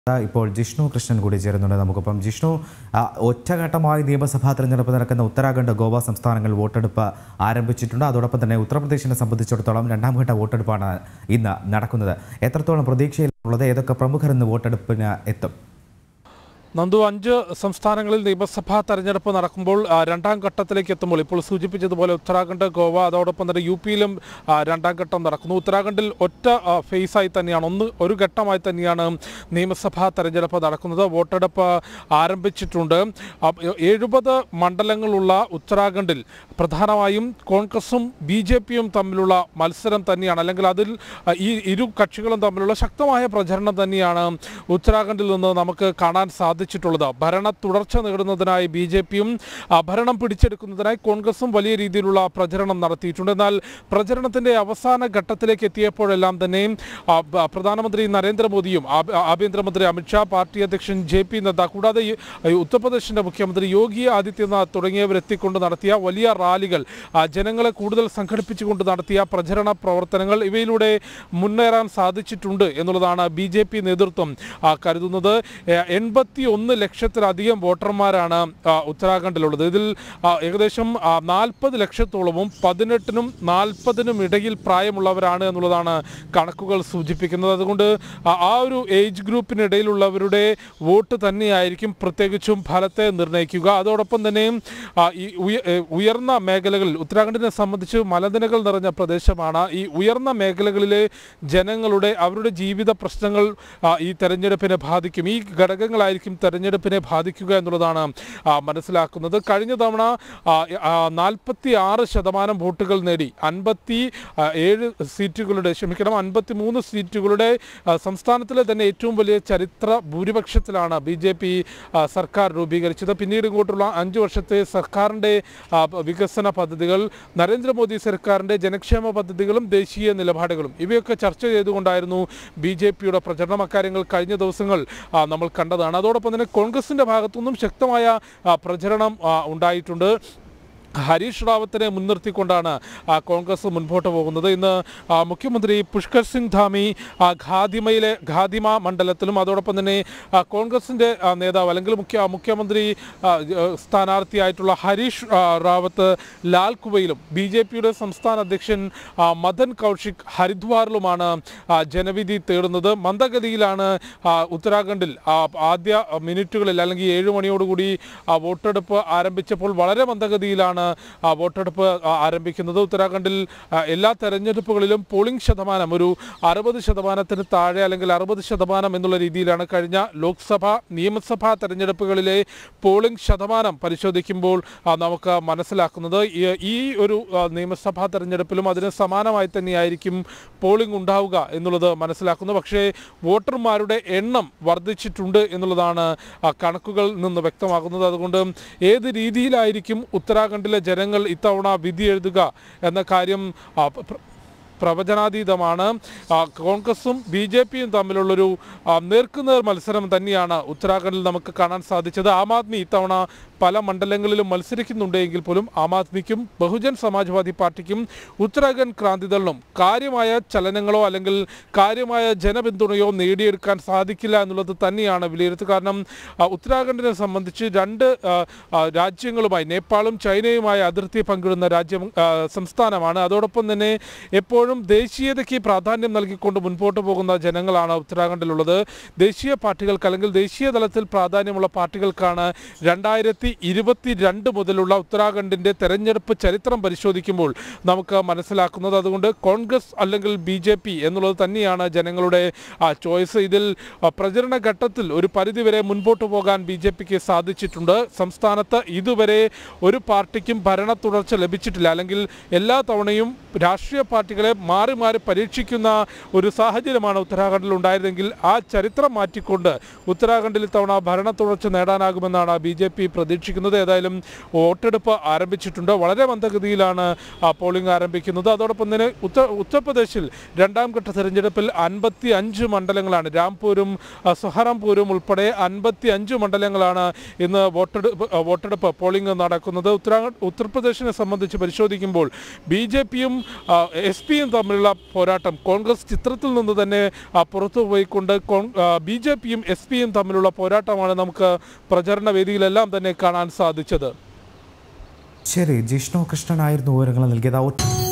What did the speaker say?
ആ, ഇപ്പോൾ ജിഷ്ണു കൃഷ്ണൻ കൂടി ചേരുന്നുണ്ട് നമുക്കൊപ്പം ജിഷ്ണു ആ, ഒറ്റഘട്ടമായി നിയമസഭാ തെരഞ്ഞെടുപ്പ് നടക്കുന്ന ഉത്തരാഖണ്ഡ് ഗോവ സംസ്ഥാനങ്ങൾ വോട്ടെടുപ്പ് ആരംഭിച്ചിട്ടുണ്ട് അതോടൊപ്പം തന്നെ ഉത്തർപ്രദേശിനെ സംബന്ധിച്ചിടത്തോളം രണ്ടാം ഘട്ട വോട്ടെടുപ്പാണ് ഇന്ന് നടക്കുന്നത് എത്രത്തോളം പ്രതീക്ഷയിലുള്ളത് ഏതൊക്കെ പ്രമുഖർ ഇന്ന് വോട്ടെടുപ്പിന് എത്തും നന്ദു അഞ്ച് സംസ്ഥാനങ്ങളിൽ നിയമസഭാ തെരഞ്ഞെടുപ്പ് നടക്കുമ്പോൾ ആ, രണ്ടാം ഘട്ടത്തിലേക്ക് എത്തുമ്പോൾ ഇപ്പോൾ സൂചിപ്പിച്ചതുപോലെ ഉത്തരാഖണ്ഡ് ഗോവ അതോടൊപ്പം തന്നെ യു പിയിലും ആ, രണ്ടാം ഘട്ടം നടക്കുന്നു ഉത്തരാഖണ്ഡിൽ ഒറ്റ ആ, ഫേസായി തന്നെയാണ് ഒന്ന് ഒരു ഘട്ടമായി തന്നെയാണ് നിയമസഭാ തെരഞ്ഞെടുപ്പ് നടക്കുന്നത് വോട്ടെടുപ്പ് ആരംഭിച്ചിട്ടുണ്ട് എഴുപത് മണ്ഡലങ്ങളുള്ള ഉത്തരാഖണ്ഡിൽ പ്രധാനമായും കോൺഗ്രസും ബി ജെ പിയും തമ്മിലുള്ള മത്സരം തന്നെയാണ് അല്ലെങ്കിൽ അതിൽ ആ, ഈ ഇരു കക്ഷികളും തമ്മിലുള്ള ശക്തമായ പ്രചരണം തന്നെയാണ് ഉത്തരാഖണ്ഡിൽ നിന്ന് നമുക്ക് കാണാൻ സാധിച്ചിട്ടുള്ളത് ഭരണ തുടർച്ച നേടുന്നതിനായി ബി ജെ പിയും ഭരണം പിടിച്ചെടുക്കുന്നതിനായി കോൺഗ്രസും വലിയ രീതിയിലുള്ള പ്രചരണം നടത്തിയിട്ടുണ്ട് എന്നാൽ പ്രചരണത്തിന്റെ അവസാന ഘട്ടത്തിലേക്ക് എത്തിയപ്പോഴെല്ലാം തന്നെ ആ, ബ- പ്രധാനമന്ത്രി നരേന്ദ്രമോദിയും ആഭ- ആഭ്യന്തരമന്ത്രി അമിത്ഷാ പാർട്ടി അധ്യക്ഷൻ ജെ പി നദ്ദ കൂടാതെ ഈ- ഈ ഉത്തർപ്രദേശിന്റെ മുഖ്യമന്ത്രി യോഗി ആദിത്യനാഥ് തുടങ്ങിയവരെത്തിക്കൊണ്ട് നടത്തിയ വലിയ റാലികൾ ആ, ജനങ്ങളെ കൂടുതൽ സംഘടിപ്പിച്ചുകൊണ്ട് നടത്തിയ പ്രചരണ പ്രവർത്തനങ്ങൾ ഇവയിലൂടെ മുന്നേറാൻ സാധിച്ചിട്ടുണ്ട് എന്നുള്ളതാണ് ബി ജെ പി നേതൃത്വം ആ, കരുതുന്നത് എൺപത്തി ഒന്ന് ലക്ഷത്തിലധികം വോട്ടർമാരാണ് ആ, ഉത്തരാഖണ്ഡിലുള്ളത് ഇതിൽ ആ, ഏകദേശം നാൽപ്പത് ലക്ഷത്തോളവും പതിനെട്ടിനും നാൽപ്പതിനും ഇടയിൽ പ്രായമുള്ളവരാണ് എന്നുള്ളതാണ് കണക്കുകൾ സൂചിപ്പിക്കുന്നത് അതുകൊണ്ട് ആ ആ ഒരു ഏജ് ഗ്രൂപ്പിനിടയിലുള്ളവരുടെ വോട്ട് തന്നെയായിരിക്കും പ്രത്യേകിച്ചും ഫലത്തെ നിർണ്ണയിക്കുക അതോടൊപ്പം തന്നെ ആ, ഈ ഉയ- ഏ, ഉയർന്ന മേഖലകളിൽ ഉത്തരാഖണ്ഡിനെ സംബന്ധിച്ച് മലനിരകൾ നിറഞ്ഞ പ്രദേശമാണ് ഈ ഉയർന്ന മേഖലകളിലെ ജനങ്ങളുടെ അവരുടെ ജീവിത പ്രശ്നങ്ങൾ ആ, ഈ തെരഞ്ഞെടുപ്പിനെ ബാധിക്കും ഈ ഘടകങ്ങളായിരിക്കും തെരഞ്ഞെടുപ്പിനെ ബാധിക്കുക എന്നുള്ളതാണ് ആ, മനസ്സിലാക്കുന്നത് കഴിഞ്ഞ തവണ നാൽപ്പത്തി ആറ് ശതമാനം വോട്ടുകൾ നേടി അൻപത്തി ആ, ഏഴ് സീറ്റുകളുടെ ക്ഷമിക്കണം അൻപത്തി മൂന്ന് സീറ്റുകളുടെ ആ, സംസ്ഥാനത്തിലെ തന്നെ ഏറ്റവും വലിയ ചരിത്ര ഭൂരിപക്ഷത്തിലാണ് ബി ജെ പി സർക്കാർ രൂപീകരിച്ചത് പിന്നീട് ഇങ്ങോട്ടുള്ള അഞ്ച് വർഷത്തെ സർക്കാരിൻ്റെ ആ, വികസന പദ്ധതികൾ നരേന്ദ്രമോദി സർക്കാരിൻ്റെ ജനക്ഷേമ പദ്ധതികളും ദേശീയ നിലപാടുകളും ഇവയൊക്കെ ചർച്ച ചെയ്തുകൊണ്ടായിരുന്നു ബി ജെ പിയുടെ പ്രചരണം അക്കാര്യങ്ങൾ കഴിഞ്ഞ ദിവസങ്ങൾ ആ, നമ്മൾ കണ്ടതാണ് അതോടൊപ്പം തന്നെ കോൺഗ്രസിൻ്റെ ഭാഗത്തുനിന്നും ശക്തമായ ആ, പ്രചരണം ആ, ഉണ്ടായിട്ടുണ്ട് ഹരീഷ് റാവത്തിനെ മുൻനിർത്തിക്കൊണ്ടാണ് ആ, കോൺഗ്രസ് മുൻപോട്ട് പോകുന്നത് ഇന്ന് ആ, മുഖ്യമന്ത്രി പുഷ്കർ സിംഗ് ധാമി ആ, ഖാദിമയിലെ ഖാദിമ മണ്ഡലത്തിലും അതോടൊപ്പം തന്നെ ആ, കോൺഗ്രസിൻ്റെ ആ, നേതാവ് അല്ലെങ്കിൽ മുഖ്യ മുഖ്യമന്ത്രി ആ, ജ- സ്ഥാനാർത്ഥിയായിട്ടുള്ള ഹരീഷ് ആ, റാവത്ത് ലാൽ കുവയിലും ബി ജെ പിയുടെ സംസ്ഥാന അധ്യക്ഷൻ ആ, മദൻ കൗശിക് ഹരിദ്വാറിലുമാണ് ആ, ജനവിധി തേടുന്നത് മന്ദഗതിയിലാണ് ആ, ഉത്തരാഖണ്ഡിൽ ആ, ആദ്യ മിനിറ്റുകളിൽ അല്ലെങ്കിൽ ഏഴ് മണിയോടുകൂടി ആ, വോട്ടെടുപ്പ് ആരംഭിച്ചപ്പോൾ വളരെ മന്ദഗതിയിലാണ് ആ, വോട്ടെടുപ്പ് ആ, ആരംഭിക്കുന്നത് ഉത്തരാഖണ്ഡിൽ ആ, എല്ലാ തെരഞ്ഞെടുപ്പുകളിലും പോളിംഗ് ശതമാനം ഒരു അറുപത് ശതമാനത്തിന് താഴെ അല്ലെങ്കിൽ അറുപത് ശതമാനം എന്നുള്ള രീതിയിലാണ് കഴിഞ്ഞ ലോക്സഭ നിയമസഭാ തെരഞ്ഞെടുപ്പുകളിലെ പോളിംഗ് ശതമാനം പരിശോധിക്കുമ്പോൾ ആ, നമുക്ക് മനസ്സിലാക്കുന്നത് ഈ- ഈ ഒരു ആ, നിയമസഭാ തെരഞ്ഞെടുപ്പിലും അതിന് സമാനമായി തന്നെയായിരിക്കും പോളിംഗ് ഉണ്ടാവുക എന്നുള്ളത് മനസ്സിലാക്കുന്നു പക്ഷേ വോട്ടർമാരുടെ എണ്ണം വർദ്ധിച്ചിട്ടുണ്ട് എന്നുള്ളതാണ് ആ, കണക്കുകളിൽ നിന്ന് വ്യക്തമാക്കുന്നത് അതുകൊണ്ട് ഏത് രീതിയിലായിരിക്കും ഉത്തരാഖണ്ഡിലെ ജനങ്ങൾ ഇത്തവണ വിധി എഴുതുക എന്ന കാര്യം ആ, പ്ര- പ്രവചനാതീതമാണ് ആ, കോൺഗ്രസും ബി ജെ പിയും തമ്മിലുള്ളൊരു ആ, നേർക്കുനേർ മത്സരം തന്നെയാണ് ഉത്തരാഖണ്ഡിൽ നമുക്ക് കാണാൻ സാധിച്ചത് ആം ആദ്മി ഇത്തവണ പല മണ്ഡലങ്ങളിലും മത്സരിക്കുന്നുണ്ടെങ്കിൽ പോലും ആം ആദ്മിക്കും ബഹുജൻ സമാജ്വാദി പാർട്ടിക്കും ഉത്തരാഖണ്ഡ് ക്രാന്തിദളിനും കാര്യമായ ചലനങ്ങളോ അല്ലെങ്കിൽ കാര്യമായ ജനപിന്തുണയോ നേടിയെടുക്കാൻ സാധിക്കില്ല എന്നുള്ളത് തന്നെയാണ് വിലയിരുത്തുക കാരണം ആ, ഉത്തരാഖണ്ഡിനെ സംബന്ധിച്ച് രണ്ട് ആ, ആ, രാജ്യങ്ങളുമായി നേപ്പാളും ചൈനയുമായി അതിർത്തി പങ്കിടുന്ന രാജ്യം ആ, സംസ്ഥാനമാണ് അതോടൊപ്പം തന്നെ എപ്പോഴും ദേശീയതയ്ക്ക് പ്രാധാന്യം നൽകിക്കൊണ്ട് മുൻപോട്ട് പോകുന്ന ജനങ്ങളാണ് ഉത്തരാഖണ്ഡിലുള്ളത് ദേശീയ പാർട്ടികൾക്ക് അല്ലെങ്കിൽ ദേശീയ തലത്തിൽ പ്രാധാന്യമുള്ള പാർട്ടികൾക്കാണ് രണ്ടായിരത്തി ഇരുപത്തി രണ്ട് മുതലുള്ള ഉത്തരാഖണ്ഡിൻ്റെ തെരഞ്ഞെടുപ്പ് ചരിത്രം പരിശോധിക്കുമ്പോൾ നമുക്ക് മനസ്സിലാക്കുന്നത് അതുകൊണ്ട് കോൺഗ്രസ് അല്ലെങ്കിൽ ബി ജെ പി എന്നുള്ളത് തന്നെയാണ് ജനങ്ങളുടെ ആ ചോയ്സ് ഇതിൽ ആ, പ്രചരണ ഘട്ടത്തിൽ ഒരു പരിധിവരെ മുൻപോട്ട് പോകാൻ ബി ജെ പിക്ക് സാധിച്ചിട്ടുണ്ട് സംസ്ഥാനത്ത് ഇതുവരെ ഒരു പാർട്ടിക്കും ഭരണ തുടർച്ച ലഭിച്ചിട്ടില്ല അല്ലെങ്കിൽ എല്ലാ തവണയും രാഷ്ട്രീയ പാർട്ടികളെ മാറി മാറി പരീക്ഷിക്കുന്ന ഒരു സാഹചര്യമാണ് ഉത്തരാഖണ്ഡിൽ ഉണ്ടായതെങ്കിൽ ആ ചരിത്രം മാറ്റിക്കൊണ്ട് ഉത്തരാഖണ്ഡിൽ ഇത്തവണ ഭരണ തുടർച്ച നേടാനാകുമെന്നാണ് ബി ജെ പി പ്രതീക്ഷിക്കുന്നത് ഏതായാലും വോട്ടെടുപ്പ് ആരംഭിച്ചിട്ടുണ്ട് വളരെ മന്ദഗതിയിലാണ് ആ പോളിംഗ് ആരംഭിക്കുന്നത് അതോടൊപ്പം തന്നെ ഉത്തർ ഉത്തർപ്രദേശിൽ രണ്ടാം ഘട്ട തെരഞ്ഞെടുപ്പിൽ അൻപത്തി അഞ്ച് മണ്ഡലങ്ങളാണ് രാംപൂരും ആ, സഹാറംപൂരും ഉൾപ്പെടെ അൻപത്തി അഞ്ച് മണ്ഡലങ്ങളാണ് ഇന്ന് വോട്ടെടുപ്പ് ആ, വോട്ടെടുപ്പ് പോളിംഗ് നടക്കുന്നത് ഉത്തരാഖണ്ഡ് ഉത്തർപ്രദേശിനെ സംബന്ധിച്ച് പരിശോധിക്കുമ്പോൾ ബി ജെ പിയും എസ് പി പിയും തമ്മിലുള്ള പോരാട്ടം കോൺഗ്രസ് ചിത്രത്തിൽ നിന്ന് തന്നെ ആ, പുറത്തു പോയിക്കൊണ്ട് ബി ജെ പിയും എസ് പിയും തമ്മിലുള്ള പോരാട്ടമാണ് നമുക്ക് പ്രചരണ വേദിയിലെല്ലാം തന്നെ കാണാൻ സാധിച്ചത് ശരി ജിഷ്ണു കൃഷ്ണനായിരുന്നു വിവരങ്ങൾ നൽകിയത് ആ ഒറ്റ